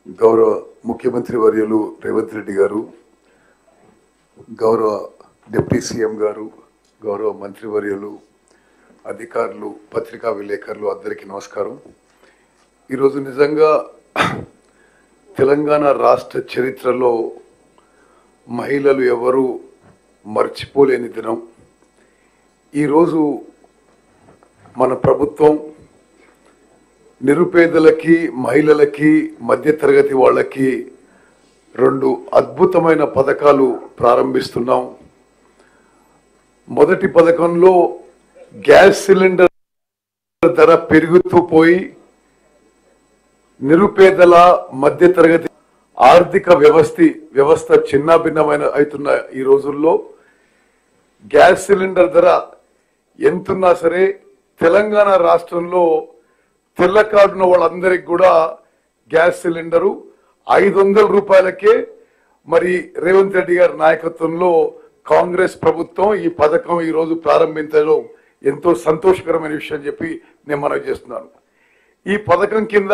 గౌరవ ముఖ్యమంత్రి వర్యులు రేవంత్ రెడ్డి గారు గౌరవ డిప్యూటీ సీఎం గారు గౌరవ మంత్రివర్యులు అధికారులు పత్రికా విలేకరులు అందరికీ నమస్కారం ఈరోజు నిజంగా తెలంగాణ రాష్ట్ర చరిత్రలో మహిళలు ఎవరు మర్చిపోలేని దినం ఈరోజు మన ప్రభుత్వం నిరుపేదలకి మహిళలకి మధ్యతరగతి వాళ్ళకి రెండు అద్భుతమైన పథకాలు ప్రారంభిస్తున్నాం మొదటి పథకంలో గ్యాస్ సిలిండర్ ధర పెరుగుతూ పోయి నిరుపేదల మధ్యతరగతి ఆర్థిక వ్యవస్థ వ్యవస్థ చిన్నాభిన్నమైన అవుతున్న ఈ రోజుల్లో గ్యాస్ సిలిండర్ ధర ఎంతున్నా సరే తెలంగాణ రాష్ట్రంలో తెల్ల కార్డున్న వాళ్ళందరికి కూడా గ్యాస్ సిలిండరు ఐదు వందల రూపాయలకే మరి రేవంత్ రెడ్డి గారి నాయకత్వంలో కాంగ్రెస్ ప్రభుత్వం ఈ పథకం ఈ రోజు ప్రారంభించడం ఎంతో సంతోషకరమైన విషయం చెప్పి నేను మనవి చేస్తున్నాను ఈ పథకం కింద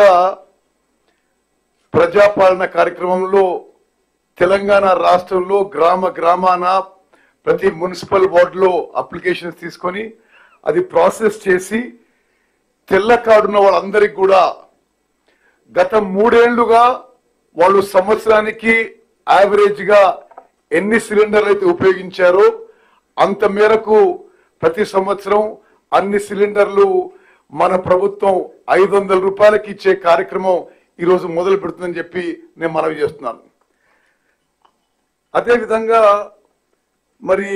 ప్రజాపాలన కార్యక్రమంలో తెలంగాణ రాష్ట్రంలో గ్రామ గ్రామాన ప్రతి మున్సిపల్ వార్డులో అప్లికేషన్స్ తీసుకొని అది ప్రాసెస్ చేసి తెల్ల కార్డున్న వాళ్ళందరికీ కూడా గత మూడేళ్లుగా వాళ్ళు సంవత్సరానికి యావరేజ్ గా ఎన్ని సిలిండర్లు అయితే ఉపయోగించారో అంత మేరకు ప్రతి సంవత్సరం అన్ని సిలిండర్లు మన ప్రభుత్వం ఐదు వందల రూపాయలకి ఇచ్చే కార్యక్రమం ఈరోజు మొదలు పెడుతుందని చెప్పి నేను మనవి చేస్తున్నాను అదేవిధంగా మరి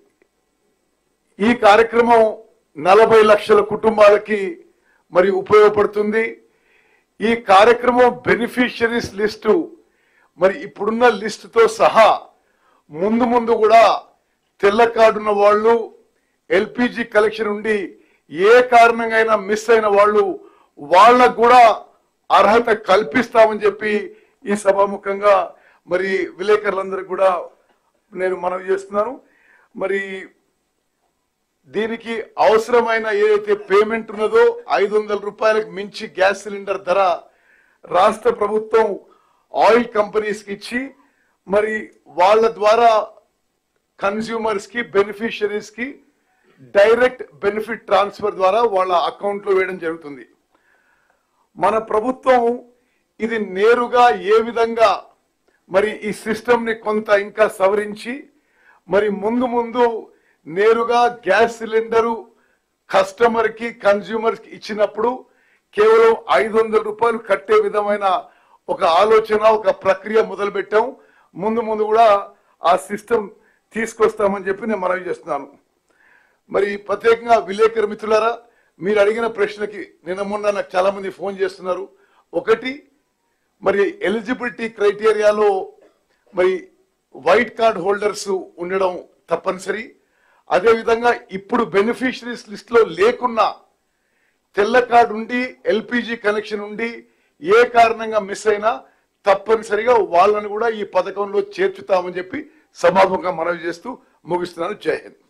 ఈ కార్యక్రమం నలభై లక్షల కుటుంబాలకి మరి ఉపయోగపడుతుంది ఈ కార్యక్రమం బెనిఫిషరీస్ లిస్టు మరి ఇప్పుడున్న లిస్టుతో సహా ముందు ముందు కూడా తెల్ల కార్డున్న వాళ్ళు ఎల్పిజి కలెక్షన్ ఉండి ఏ కారణంగా అయినా మిస్ అయిన వాళ్ళు వాళ్ళకు కూడా అర్హత కల్పిస్తామని చెప్పి ఈ సభాముఖంగా మరి విలేకరులందరికీ కూడా నేను మనవి చేస్తున్నాను మరి దీనికి అవసరమైన ఏదైతే పేమెంట్ ఉన్నదో ఐదు వందల రూపాయలకు మించి గ్యాస్ సిలిండర్ ధర రాష్ట్ర ప్రభుత్వం ఆయిల్ కంపెనీస్ కి ఇచ్చి మరి వాళ్ళ ద్వారా కన్స్యూమర్స్ కి బెనిఫిషరీస్ కి డైరెక్ట్ బెనిఫిట్ ట్రాన్స్ఫర్ ద్వారా వాళ్ళ అకౌంట్ లో వేయడం జరుగుతుంది మన ప్రభుత్వం ఇది నేరుగా ఏ విధంగా మరి ఈ సిస్టమ్ ని కొంత ఇంకా సవరించి మరి ముందు ముందు నేరుగా గ్యాస్ సిలిండరు కస్టమర్ కి కన్స్యూమర్ కి ఇచ్చినప్పుడు కేవలం ఐదు వందల రూపాయలు కట్టే విధమైన ఒక ఆలోచన ఒక ప్రక్రియ మొదలు పెట్టాం ముందు ముందు కూడా ఆ సిస్టమ్ తీసుకొస్తామని చెప్పి నేను మనవి చేస్తున్నాను మరి ప్రత్యేకంగా విలేకరు మిత్రులారా మీరు అడిగిన ప్రశ్నకి నిన్న మొన్న నాకు చాలా మంది ఫోన్ చేస్తున్నారు ఒకటి మరి ఎలిజిబిలిటీ క్రైటీరియాలో మరి వైట్ కార్డ్ హోల్డర్స్ ఉండడం తప్పనిసరి అదేవిధంగా ఇప్పుడు బెనిఫిషరీస్ లిస్ట్ లో లేకున్నా తెల్ల కార్డు ఉండి ఎల్పిజి కనెక్షన్ ఉండి ఏ కారణంగా మిస్ అయినా తప్పనిసరిగా వాళ్ళని కూడా ఈ పథకంలో చేర్చుతామని చెప్పి సమాపంగా మనవి చేస్తూ ముగిస్తున్నాను జై హింద్